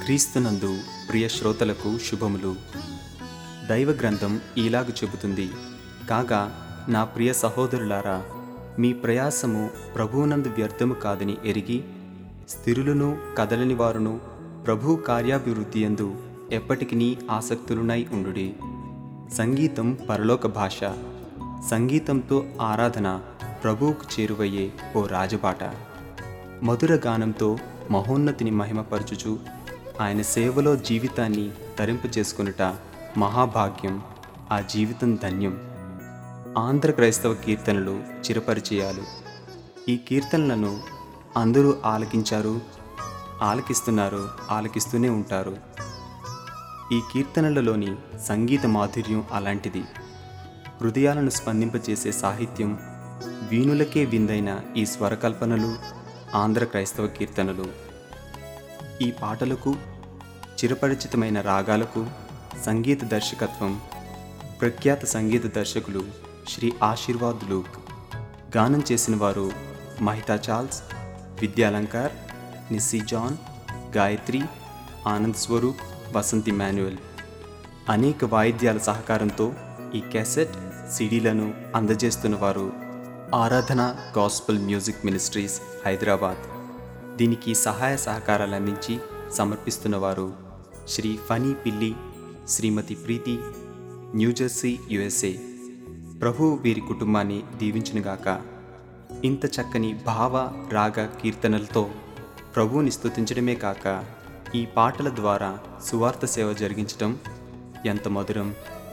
క్రీస్తునందు ప్రియ శ్రోతలకు శుభములు దైవ గ్రంథం ఈలాగు చెబుతుంది కాగా నా ప్రియ సహోదరులారా మీ ప్రయాసము ప్రభువునందు వ్యర్థము కాదని ఎరిగి స్థిరులను కదలని వారును ప్రభు కార్యాభివృద్ధి ఎందు ఎప్పటికీ ఆసక్తులునై ఉండుడి సంగీతం పరలోక భాష సంగీతంతో ఆరాధన ప్రభువుకు చేరువయ్యే ఓ రాజబాట మధుర గానంతో మహోన్నతిని మహిమపరచుచు ఆయన సేవలో జీవితాన్ని తరింపు చేసుకొనుట మహాభాగ్యం ఆ జీవితం ధన్యం ఆంధ్ర క్రైస్తవ కీర్తనలు చిరపరిచయాలు ఈ కీర్తనలను అందరూ ఆలకించారు ఆలకిస్తున్నారు ఆలకిస్తూనే ఉంటారు ఈ కీర్తనలలోని సంగీత మాధుర్యం అలాంటిది హృదయాలను స్పందింపచేసే సాహిత్యం వీణులకే విందైన ఈ స్వరకల్పనలు ఆంధ్ర క్రైస్తవ కీర్తనలు ఈ పాటలకు చిరపరిచితమైన రాగాలకు సంగీత దర్శకత్వం ప్రఖ్యాత సంగీత దర్శకులు శ్రీ ఆశీర్వాదులు గానం చేసిన వారు మహితా చార్ల్స్ విద్యాలంకార్ నిస్సీ జాన్ గాయత్రి ఆనంద్ స్వరూప్ వసంతి మాన్యువల్ అనేక వాయిద్యాల సహకారంతో ఈ క్యాసెట్ సిడీలను అందజేస్తున్న వారు ఆరాధన గాస్పల్ మ్యూజిక్ మినిస్ట్రీస్ హైదరాబాద్ దీనికి సహాయ సహకారాలు అందించి సమర్పిస్తున్న వారు శ్రీ ఫనీ పిల్లి శ్రీమతి ప్రీతి న్యూజెర్సీ యుఎస్ఏ ప్రభు వీరి కుటుంబాన్ని దీవించునుగాక ఇంత చక్కని భావ రాగ కీర్తనలతో ప్రభువుని స్తుతించడమే కాక ఈ పాటల ద్వారా సువార్త సేవ జరిగించడం ఎంత మధురం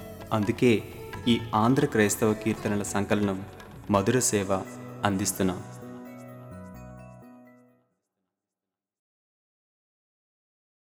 అందుకే ఈ ఆంధ్ర క్రైస్తవ కీర్తనల సంకలనం మధుర సేవ అందిస్తున్నాం